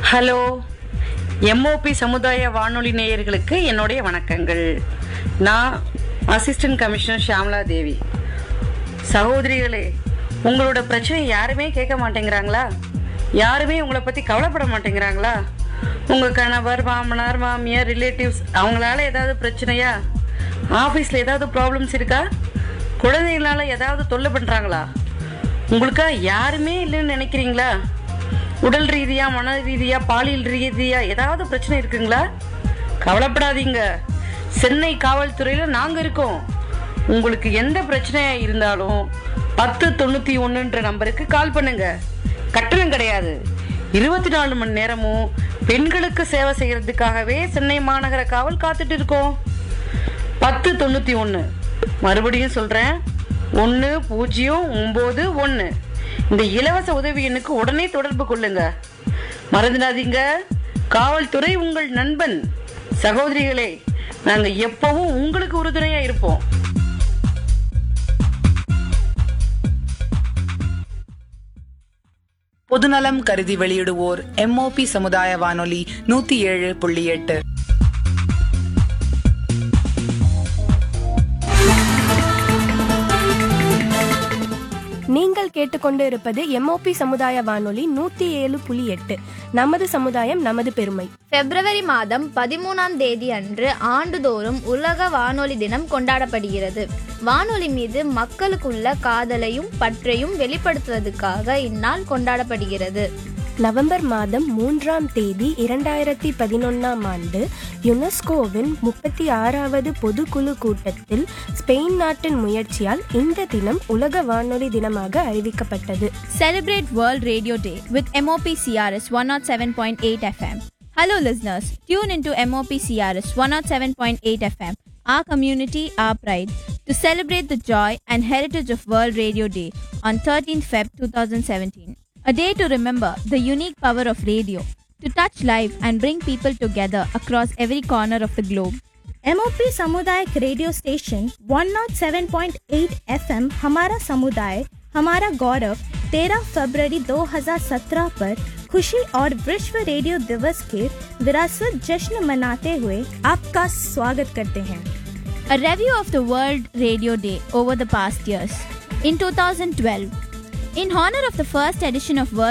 Hello MOP சமுதாய வானொலி நேயர்களுக்கு என்னுடைய வணக்கங்கள் நான் அசிஸ்டன்ட் கமிஷனர் ஷியாமலா தேவி சகோதரிகளே உங்களோட பிரச்சனை யாருமே கேட்க மாட்டேங்கிறாங்களா யாருமே உங்களை பற்றி கவலைப்பட மாட்டேங்கிறாங்களா உங்கள் கணவர் மாமனார் மாமியார் ரிலேட்டிவ்ஸ் அவங்களால ஏதாவது பிரச்சனையா ஆஃபீஸில் ஏதாவது ப்ராப்ளம்ஸ் இருக்கா குழந்தைங்களால ஏதாவது தொல்லை பண்ணுறாங்களா உங்களுக்கா யாருமே இல்லைன்னு நினைக்கிறீங்களா உடல் ரீதியா மன ரீதியா பாலியல் ரீதியா ஏதாவது பிரச்சனை இருக்குங்களா கவலைப்படாதீங்க சென்னை காவல்துறையில நாங்க இருக்கோம் உங்களுக்கு எந்த பிரச்சனையா இருந்தாலும் பத்து தொண்ணூத்தி ஒண்ணுன்ற நம்பருக்கு கால் பண்ணுங்க கட்டணம் கிடையாது இருபத்தி நாலு மணி நேரமும் பெண்களுக்கு சேவை செய்யறதுக்காகவே சென்னை மாநகர காவல் காத்துட்டு இருக்கோம் பத்து தொண்ணூத்தி ஒன்று மறுபடியும் சொல்றேன் ஒன்று பூஜ்ஜியம் ஒம்பது ஒன்று இந்த இலவச உதவி எண்ணுக்கு உடனே தொடர்பு கொள்ளுங்க மறந்துடாதீங்க காவல்துறை உங்கள் நண்பன் சகோதரிகளே நாங்க எப்பவும் உங்களுக்கு உறுதுணையா இருப்போம் பொதுநலம் கருதி வெளியிடுவோர் எம்ஓபி சமுதாய வானொலி நூத்தி ஏழு புள்ளி எட்டு நீங்கள் கேட்டுக்கொண்டு இருப்பது எம்ஓபி சமுதாய வானொலி நூத்தி ஏழு புள்ளி எட்டு நமது சமுதாயம் நமது பெருமை பிப்ரவரி மாதம் பதிமூணாம் தேதி அன்று ஆண்டுதோறும் உலக வானொலி தினம் கொண்டாடப்படுகிறது வானொலி மீது மக்களுக்குள்ள காதலையும் பற்றையும் வெளிப்படுத்துவதற்காக இந்நாள் கொண்டாடப்படுகிறது நவம்பர் மாதம் மூன்றாம் தேதி இரண்டாயிரத்தி பதினொன்னாம் ஆண்டு யுனெஸ்கோவின் முப்பத்தி ஆறாவது பொதுக்குழு கூட்டத்தில் ஸ்பெயின் நாட்டின் முயற்சியால் இந்த தினம் உலக வானொலி தினமாக அறிவிக்கப்பட்டது Celebrate World Radio Day with MOP CRS 107.8 FM. Hello, listeners. Tune into MOP CRS 107.8 FM, our community, our pride, to celebrate the joy and heritage of World Radio Day on 13th Feb 2017. A day to remember the unique power of radio, to touch life and bring people together across every corner of the globe. MOP सामुदायिक radio station 107.8 FM हमारा समुदाय हमारा गौरव 13 फरवरी 2017 पर खुशी और विश्व radio दिवस के विरासत जश्न मनाते हुए आपका स्वागत करते हैं A review of the World Radio Day over the past years. In 2012, in honor of the first edition of World